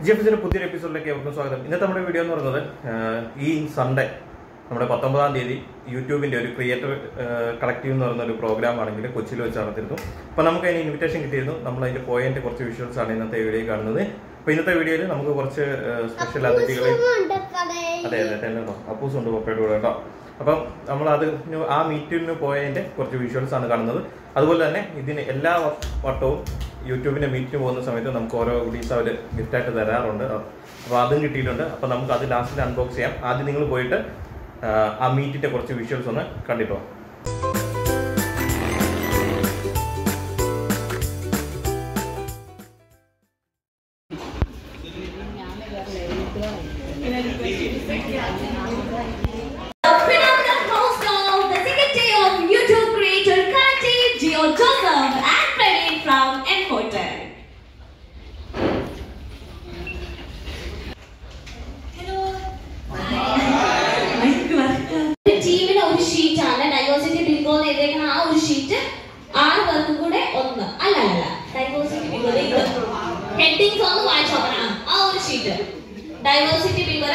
G F എസിന്റെ പുതിയൊരു എപ്പിസോഡിലേക്ക് ഏവർക്കും സ്വാഗതം ഇന്നത്തെ നമ്മുടെ വീഡിയോ എന്ന് പറയുന്നത് ആഹ്, ഈ സൺഡേ നമ്മുടെ പത്തൊമ്പതാം തീയതി യൂട്യൂബിന്റെ ഒരു ക്രിയേറ്റർ കളക്റ്റീവ് എന്ന് പറയുന്ന ഒരു പ്രോഗ്രാം ആണെങ്കിൽ കൊച്ചിയിൽ വെച്ച് നടത്തിയിരുന്നു അപ്പൊ നമുക്ക് അതിന് ഇൻവിറ്റേഷൻ കിട്ടിയിരുന്നു നമ്മൾ അതിന്റെ പോയതിന്റെ കുറച്ച് വിഷ്വൽസ് ആണ് ഇന്നത്തെ വീഡിയോ കാണുന്നത് അപ്പൊ ഇന്നത്തെ വീഡിയോയിൽ നമുക്ക് കുറച്ച് സ്പെഷ്യൽ അതിഥികളെ അതെ അതെ തന്നെ കേട്ടോ അപ്പൂസ് ഉണ്ട് പപ്പയുടെ കൂടെ കേട്ടോ അപ്പം നമ്മൾ അത് ആ മീറ്റിന് പോയതിന്റെ കുറച്ച് വിഷ്വൽസ് ആണ് കാണുന്നത് അതുപോലെ തന്നെ ഇതിന് എല്ലാ വ- വട്ടവും യൂട്യൂബിന്റെ മീറ്റിന് പോകുന്ന സമയത്ത് നമുക്ക് ഓരോ ഗുഡീസ് അവർ ഗിഫ്റ്റായിട്ട് തരാറുണ്ട് അപ്പോൾ അതും കിട്ടിയിട്ടുണ്ട് അപ്പോൾ നമുക്ക് അത് ലാസ്റ്റിൽ അൺബോക്സ് ചെയ്യാം ആദ്യം നിങ്ങൾ പോയിട്ട് ആ, ആ മീറ്റിന്റെ കുറച്ച് വിഷ്വൽസ് ഒന്ന് കണ്ടിട്ടോ phenomenal host of the second day of YouTube creator Kati, Gio Joseph, and Praveen from M Hotel. ടീമിന് ഒരു ഷീറ്റ് ആണ് ഡൈവേഴ്സിറ്റി ബിങ്കോ എഴുതിയേക്കുന്ന ആ ഒരു ഷീറ്റ് ആറ് പേർക്കും കൂടെ ഒന്ന് അല്ല അല്ല ഡൈവേഴ്സിറ്റി ബിങ്കോ ഇത് ഹെഡിങ്സ് ഒന്ന് വായിച്ചു നോക്കണം ആ ഒരു ഷീറ്റ് ഡൈവേഴ്സിറ്റി ബിങ്കോ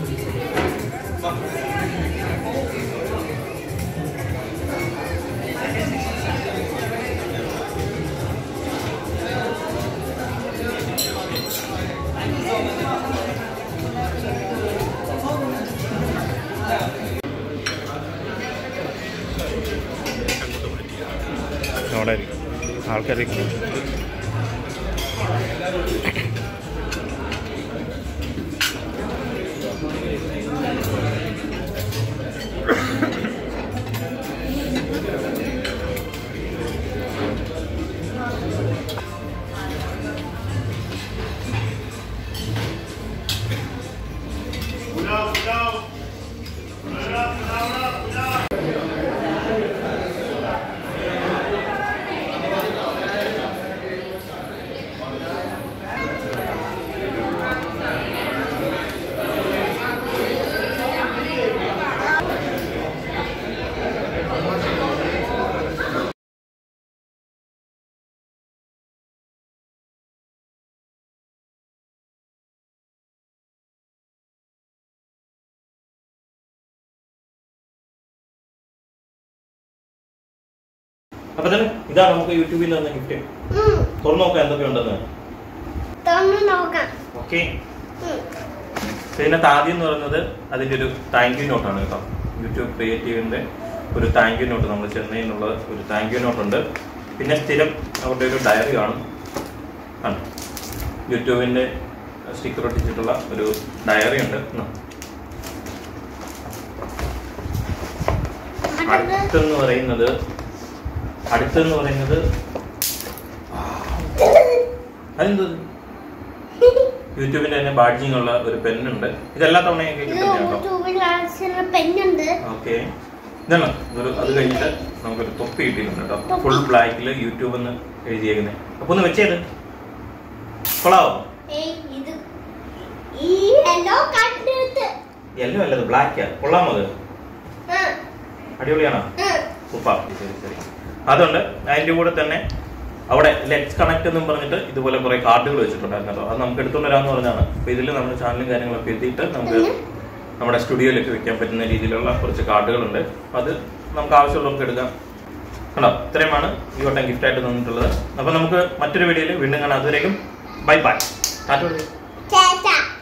അവിടെ ആൾക്കാരൊക്കെ അപ്പൊ തന്നെ ഇതാണ് നമുക്ക് യൂട്യൂബിൽ നിന്ന് ഗിഫ്റ്റ് തുറന്നു നോക്കാം എന്തൊക്കെ ഉണ്ടെന്ന് തുറന്നു നോക്കാം ഓക്കെ ഉം. ഇതിനകത്ത് ആദ്യം എന്ന് പറയുന്നത് അതിന്റെ ഒരു താങ്ക് യു നോട്ടാണ് കേട്ടോ യൂട്യൂബ് ക്രിയേറ്റീവിന്റെ ഒരു താങ്ക് യു നോട്ട് നമ്മൾ ചെന്നൈയിൽ നിന്നുള്ള ഒരു താങ്ക് യു നോട്ട് ഉണ്ട് പിന്നെ സ്ഥിരം അവരുടെ ഒരു ഡയറി കാണും ആണ് യൂട്യൂബിന്റെ സ്റ്റിക്കർ ഒട്ടിച്ചിട്ടുള്ള ഒരു ഡയറി ഉണ്ട് ഉം. അടുത്തത് അടുത്തെന്ന് പറയുന്നത് അടുത്തെന്ന് പറയുന്നത് അതെന്തത് യൂട്യൂബിന്റെ തന്നെ ബാഡ്ജിങ് ഉള്ള ഒരു പെന്നുണ്ട് ഇതെല്ലാ തവണയും ഇത് കിട്ടുന്ന കേട്ടോ യൂട്യൂബിൽ ആവശ്യമുള്ള പെണ്ണുണ്ട് ഓക്കെ ഇതാണ് ഒരു അത് കഴിഞ്ഞിട്ട് നമുക്കൊരു തൊപ്പി കിട്ടിയിട്ടുണ്ട് കേട്ടോ തൊപ്പി. ഫുൾ ബ്ലാക്കിൽ യൂട്യൂബ് എന്ന് എഴുതിയേക്കുന്നത് അപ്പൊ ഒന്ന് വെച്ചേത് കൊള്ളാവോ ഏയ് ഇത് ഈ യെല്ലോ കണ്ടിട്ട് യെല്ലോ അല്ലത് ബ്ലാക്കാ കൊള്ളാമോ അത് ആ, അടിപൊളിയാണോ ആ. സൂപ്പർ ശരി ശരി അതുണ്ട് അതിന്റെ കൂടെ തന്നെ അവിടെ ലെറ്റ്സ് കണക്ട് എന്നും പറഞ്ഞിട്ട് ഇതുപോലെ കുറെ കാർഡുകൾ വെച്ചിട്ടുണ്ടായിരുന്നു കേട്ടോ അത് നമുക്ക് എടുത്തുകൊണ്ട് വരാമെന്ന് പറഞ്ഞാണ് അപ്പൊ ഇതിൽ നമ്മുടെ ചാനലും കാര്യങ്ങളൊക്കെ എത്തിയിട്ട് നമുക്ക് നമ്മുടെ സ്റ്റുഡിയോയിലൊക്കെ വെക്കാൻ പറ്റുന്ന രീതിയിലുള്ള കുറച്ച് കാർഡുകളുണ്ട് അപ്പൊ അത് നമുക്ക് ആവശ്യമുള്ളവർക്ക് എടുക്കാം കണ്ടോ ഇത്രയുമാണ് ഈ വട്ടം ഗിഫ്റ്റ് ആയിട്ട് തന്നിട്ടുള്ളത് അപ്പൊ നമുക്ക് മറ്റൊരു വീഡിയോയിൽ വീണ്ടും കാണാം അതുവരേക്കും ബൈ ബൈ ടാറ്റ ചേട്ടാ